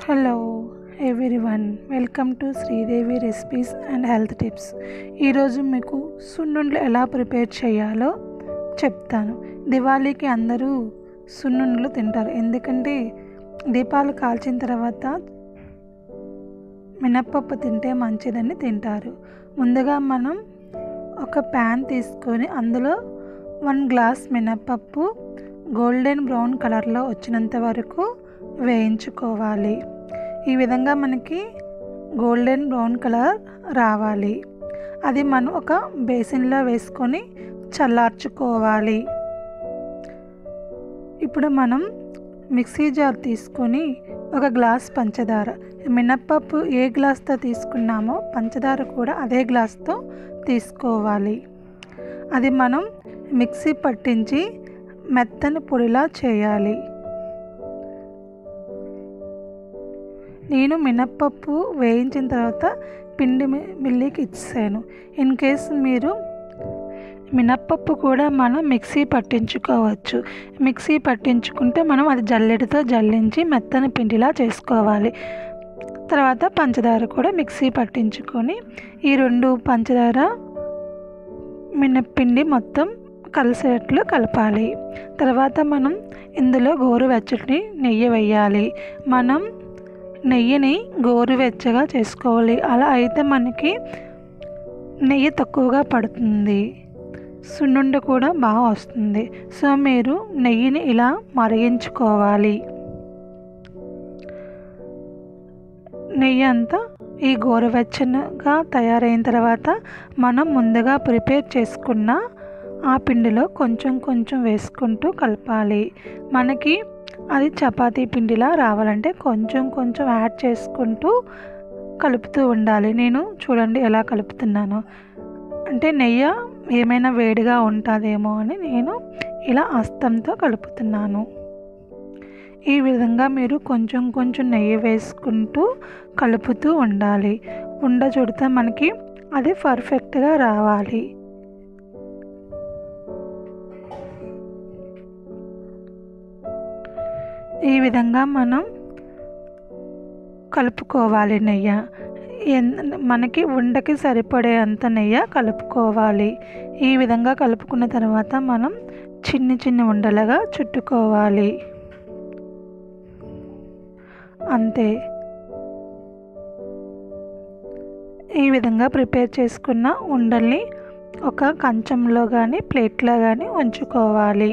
hello everyone welcome to Sridevi recipes and health tips ఈరోజు మీకు సున్నుండలు ఎలా ప్రిపేర్ చేయాలో చెప్తాను దివాళీకి అందరూ సున్నుండలు తింటారు ఎందుకంటే దీపాలు కాల్చిన తర్వాత మినప్పప్పు తింటే మంచిదని తింటారు ముందుగా మనం ఒక ప్యాన్ తీసుకొని అందులో వన్ గ్లాస్ మినప్పప్పు గోల్డెన్ బ్రౌన్ కలర్లో వచ్చినంత వరకు వేయించుకోవాలి ఈ విధంగా మనకి గోల్డెన్ బ్రౌన్ కలర్ రావాలి అది మనం ఒక బేసిన్లో వేసుకొని చల్లార్చుకోవాలి ఇప్పుడు మనం మిక్సీ జార్ తీసుకొని ఒక గ్లాస్ పంచదార మినప్పప్పు ఏ గ్లాస్తో తీసుకున్నామో పంచదార కూడా అదే గ్లాస్తో తీసుకోవాలి అది మనం మిక్సీ పట్టించి మెత్తని పొడిలా చేయాలి నేను మినప్పప్పు వేయించిన తర్వాత పిండి మిల్లికి ఇచ్చాను ఇన్ కేస్ మీరు మినప్పప్పు కూడా మనం మిక్సీ పట్టించుకోవచ్చు మిక్సీ పట్టించుకుంటే మనం అది జల్లెడతో జల్లించి మెత్తని పిండిలా చేసుకోవాలి తర్వాత పంచదార కూడా మిక్సీ పట్టించుకొని ఈ రెండు పంచదార మినప్పిండి మొత్తం కలిసేటట్లు కలపాలి తర్వాత మనం ఇందులో గోరువెచ్చటి నెయ్యి వేయాలి మనం నెయ్యిని గోరువెచ్చగా చేసుకోవాలి అలా అయితే మనకి నెయ్యి తక్కువగా పడుతుంది సున్నుండ కూడా బాగా వస్తుంది సో మీరు నెయ్యిని ఇలా మరిగించుకోవాలి నెయ్యి అంతా ఈ గోరువెచ్చనగా తయారైన తర్వాత మనం ముందుగా ప్రిపేర్ చేసుకున్న ఆ పిండిలో కొంచెం కొంచెం వేసుకుంటూ కలపాలి మనకి అది చపాతీ పిండిలా రావాలంటే కొంచెం కొంచెం యాడ్ చేసుకుంటూ కలుపుతూ ఉండాలి నేను చూడండి ఎలా కలుపుతున్నాను అంటే నెయ్యి ఏమైనా వేడిగా ఉంటుందేమో అని నేను ఇలా అస్తంతో కలుపుతున్నాను ఈ విధంగా మీరు కొంచెం కొంచెం నెయ్యి వేసుకుంటూ కలుపుతూ ఉండాలి ఉండ చుడితే మనకి అది పర్ఫెక్ట్గా రావాలి ఈ విధంగా మనం కలుపుకోవాలి నెయ్యి మనకి ఉండకి సరిపడే అంత నెయ్యి కలుపుకోవాలి ఈ విధంగా కలుపుకున్న తర్వాత మనం చిన్ని చిన్ని ఉండలుగా చుట్టుకోవాలి అంతే ఈ విధంగా ప్రిపేర్ చేసుకున్న ఉండల్ని ఒక కంచంలో కానీ ప్లేట్లో కానీ ఉంచుకోవాలి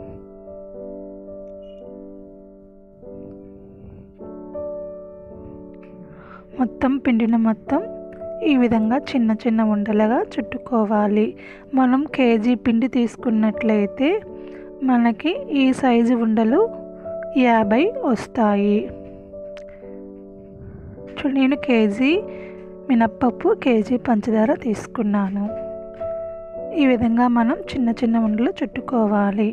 మొత్తం పిండిని మొత్తం ఈ విధంగా చిన్న చిన్న ఉండలుగా చుట్టుకోవాలి మనం కేజీ పిండి తీసుకున్నట్లయితే మనకి ఈ సైజు ఉండలు యాభై వస్తాయి చూడండి నేను కేజీ మినప్పప్పు కేజీ పంచదార తీసుకున్నాను ఈ విధంగా మనం చిన్న చిన్న ఉండలు చుట్టుకోవాలి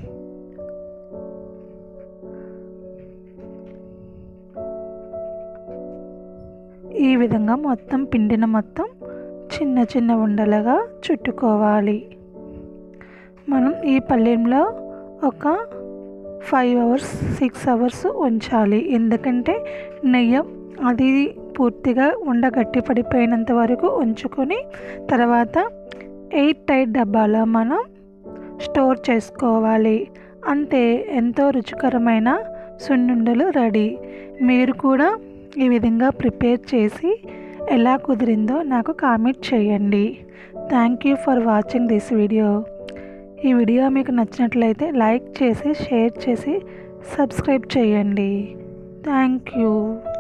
ఈ విధంగా మొత్తం పిండిన మొత్తం చిన్న చిన్న ఉండలుగా చుట్టుకోవాలి మనం ఈ పల్లెంలో ఒక ఫైవ్ అవర్స్ సిక్స్ అవర్స్ ఉంచాలి ఎందుకంటే నెయ్యి అది పూర్తిగా ఉండ గట్టి పడిపోయినంత వరకు ఉంచుకొని తర్వాత ఎయిట్ టైట్ డబ్బాలో మనం స్టోర్ చేసుకోవాలి అంతే ఎంతో రుచికరమైన సున్నుండలు రెడీ మీరు కూడా ఈ విధంగా ప్రిపేర్ చేసి ఎలా కుదిరిందో నాకు కామెంట్ చేయండి thank you for watching this video ఈ వీడియో మీకు నచ్చినట్లయితే లైక్ చేసి షేర్ చేసి సబ్స్క్రైబ్ చేయండి థ్యాంక్ యూ